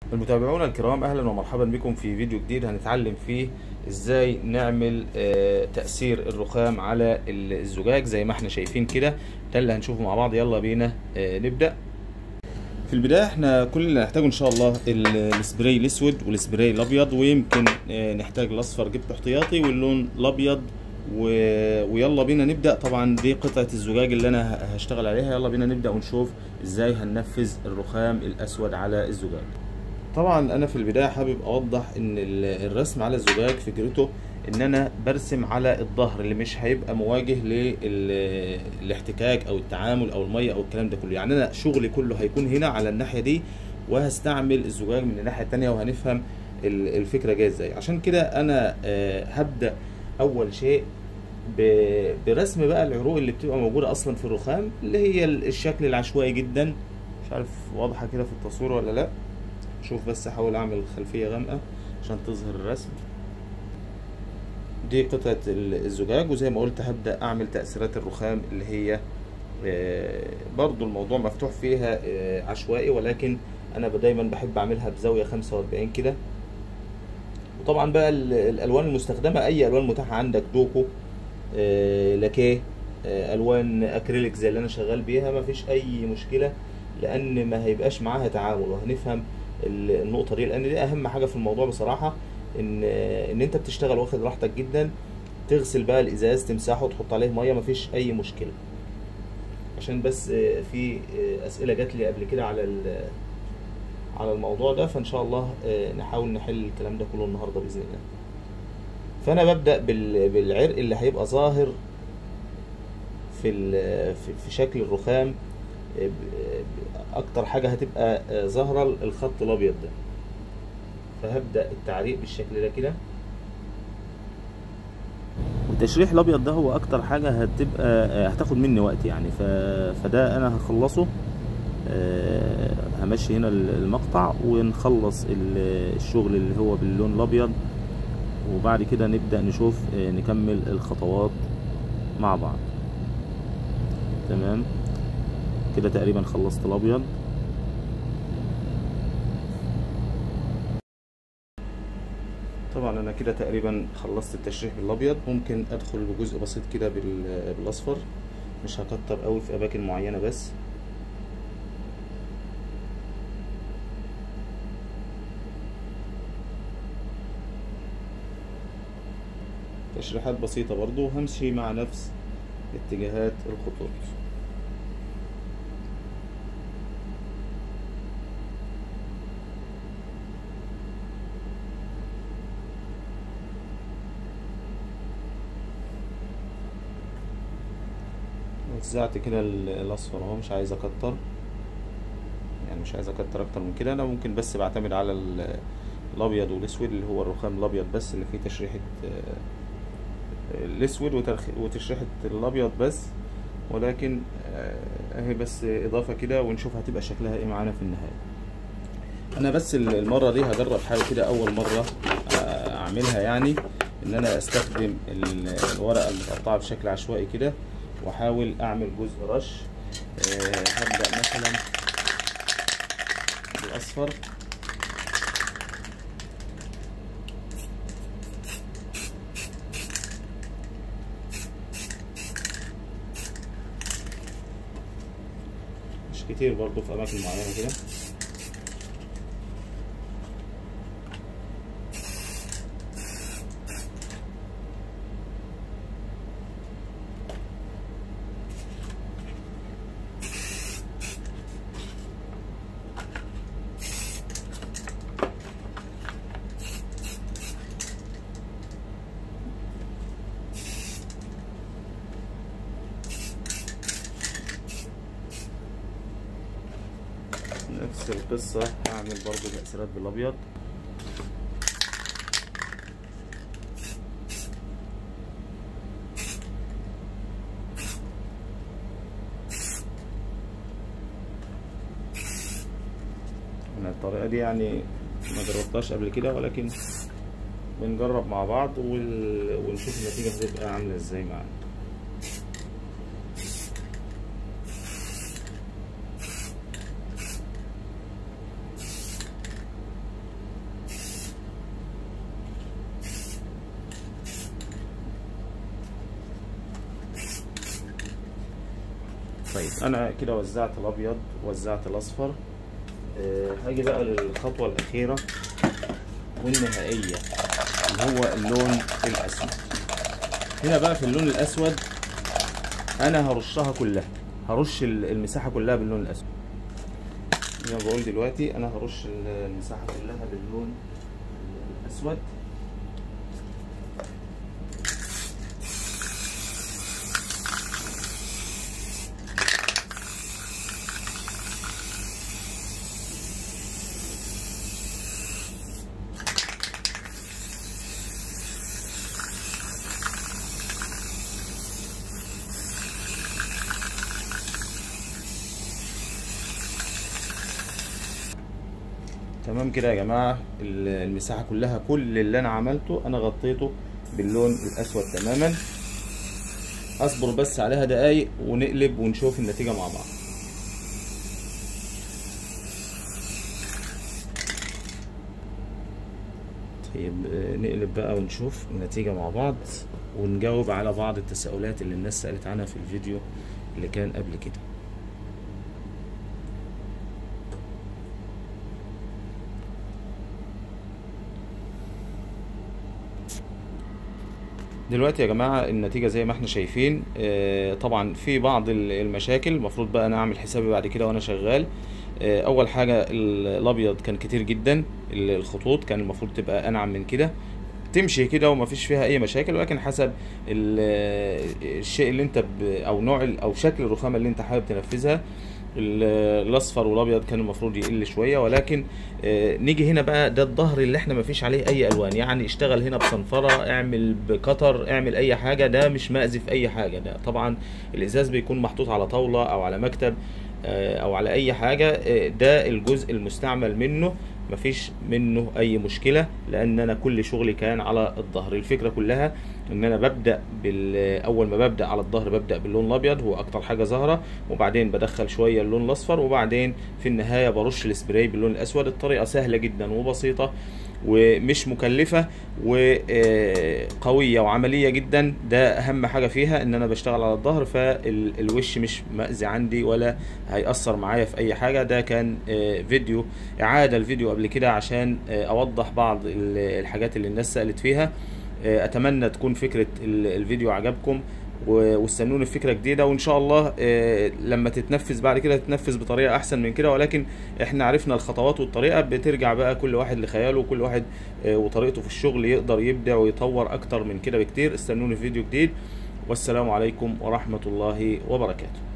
المتابعون الكرام اهلا ومرحبا بكم في فيديو جديد هنتعلم فيه ازاي نعمل آه، تأثير الرخام على الزجاج زي ما احنا شايفين كده ده اللي هنشوفه مع بعض يلا بينا آه، نبدأ في البداية احنا كل اللي هنحتاجه ان شاء الله ال- السبراي الاسود والسبراي الابيض ويمكن آه، نحتاج الاصفر جبته احتياطي واللون الابيض و... ويلا بينا نبدأ طبعا دي قطعة الزجاج اللي انا ه- هشتغل عليها يلا بينا نبدأ ونشوف ازاي هننفذ الرخام الاسود على الزجاج طبعا انا في البدايه حابب اوضح ان ال- الرسم على الزجاج فكرته ان انا برسم على الظهر اللي مش هيبقى مواجه للاحتكاك او التعامل او الميه او الكلام ده كله يعني انا شغلي كله هيكون هنا على الناحيه دي وهستعمل الزجاج من الناحيه التانية وهنفهم ال- الفكره جايه ازاي عشان كده انا آه، هبدا اول شيء ب- برسم بقى العروق اللي بتبقى موجوده اصلا في الرخام اللي هي ال- الشكل العشوائي جدا مش عارف واضحه كده في التصوير ولا لا شوف بس احاول اعمل خلفية غامقة عشان تظهر الرسم دي قطعة ال- الزجاج وزي ما قلت هبدأ اعمل تأثيرات الرخام اللي هي آه، برضو الموضوع مفتوح فيها آه، عشوائي ولكن انا دايما بحب اعملها بزاوية 45 كده وطبعا بقى ال- الالوان المستخدمة اي الوان متاحة عندك دوكو آه، لاكيه آه، الوان اكريليك زي اللي انا شغال بيها مفيش اي مشكلة لان ما هيبقاش معاها تعامل وهنفهم ال- النقطه دي لان دي اهم حاجه في الموضوع بصراحه ان ان انت بتشتغل واخد راحتك جدا تغسل بقى الازاز تمسحه وتحط عليه ميه مفيش اي مشكله عشان بس آه، في آه، اسئله جات لي قبل كده على ال- على الموضوع ده فان شاء الله آه، نحاول نحل الكلام ده كله النهارده باذن الله فانا ببدا بال- بالعرق اللي هيبقى ظاهر في ال- في في شكل الرخام آه، ب- ب- اكتر حاجه هتبقى آه، ظاهره الخط الابيض ده فهبدا التعريق بالشكل ده كده والتشريح الابيض ده هو اكتر حاجه هتبقى آه، هتاخد مني وقت يعني ف... فده انا هخلصه آه، همشي هنا المقطع ونخلص ال- الشغل اللي هو باللون الابيض وبعد كده نبدا نشوف آه، نكمل الخطوات مع بعض تمام كده تقريبا خلصت الابيض طبعا انا كده تقريبا خلصت التشريح بالابيض ممكن ادخل بجزء بسيط كده بال- بالاصفر مش هكتر قوي في اماكن معينه بس تشريحات بسيطه برضو همشي مع نفس اتجاهات الخطوط وزعت كده ال- الاصفر اهو مش عايز اكتر يعني مش عايز اكتر اكتر من كده انا ممكن بس بعتمد على ال- الابيض والاسود اللي هو الرخام الابيض بس اللي فيه تشريحة آه، الاسود وترخ- وتشريحة الابيض بس ولكن آه، اهي بس اضافة كده ونشوف هتبقى شكلها ايه معانا في النهاية انا بس ال- المرة دي هجرب حاجة كده اول مرة آه، اعملها يعني ان انا استخدم ال- الورقة المتقطعة بشكل عشوائي كده واحاول اعمل جزء رش آه، هبدأ مثلا بالاصفر مش كتير برضو في اماكن معينة كده نفس القصة هعمل برضو تأثيرات بالأبيض أنا الطريقة دي يعني ما جربتهاش قبل كده ولكن بنجرب مع بعض وال... ونشوف النتيجة هتبقى عاملة ازاي معانا طيب انا كده وزعت الابيض وزعت الاصفر آه، هاجي بقى للخطوه الاخيره والنهائيه اللي هو اللون الاسود هنا بقى في اللون الاسود انا هرشها كلها هرش ال- المساحه كلها باللون الاسود زي ما بقول دلوقتي انا هرش ال- المساحه كلها باللون الاسود تمام كده يا جماعة ال- المساحة كلها كل اللي أنا عملته أنا غطيته باللون الأسود تماما أصبر بس عليها دقايق ونقلب ونشوف النتيجة مع بعض طيب آه، نقلب بقى ونشوف النتيجة مع بعض ونجاوب على بعض التساؤلات اللي الناس سألت عنها في الفيديو اللي كان قبل كده دلوقتي يا جماعة النتيجة زي ما احنا شايفين آه، طبعا في بعض ال- المشاكل المفروض بقى انا اعمل حسابي بعد كده وانا شغال آه، اول حاجة ال- الابيض كان كتير جدا ال- الخطوط كان المفروض تبقى انعم من كده تمشي كده ومفيش فيها اي مشاكل ولكن حسب ال- الشيء اللي انت ب- او نوع ال- او شكل الرخامة اللي انت حابب تنفذها ال- الاصفر والابيض كان المفروض يقل شويه ولكن آه، نيجي هنا بقى ده الظهر اللي احنا مفيش عليه اي الوان يعني اشتغل هنا بصنفره اعمل بقطر اعمل اي حاجه ده مش مأذي في اي حاجه ده طبعا الازاز بيكون محطوط على طاوله او على مكتب آه، او على اي حاجه آه، ده الجزء المستعمل منه مفيش منه اي مشكله لان انا كل شغلي كان على الظهر الفكره كلها ان انا ببدا بال اول ما ببدا على الظهر ببدا باللون الابيض هو اكتر حاجه ظاهره وبعدين بدخل شويه اللون الاصفر وبعدين في النهايه برش السبراي باللون الاسود الطريقه سهله جدا وبسيطه ومش مكلفه وقويه وعمليه جدا ده اهم حاجه فيها ان انا بشتغل على الظهر فالوش مش مأذي عندي ولا هيأثر معايا في اي حاجه ده كان آه، فيديو اعاده الفيديو قبل كده عشان آه، اوضح بعض ال- الحاجات اللي الناس سألت فيها آه، اتمنى تكون فكره ال- الفيديو عجبكم و- واستنوني في فكره جديده وان شاء الله آه، لما تتنفذ بعد كده تتنفذ بطريقه احسن من كده ولكن احنا عرفنا الخطوات والطريقه بترجع بقى كل واحد لخياله وكل واحد آه، وطريقته في الشغل يقدر يبدع ويطور اكتر من كده بكتير استنوني في فيديو جديد والسلام عليكم ورحمه الله وبركاته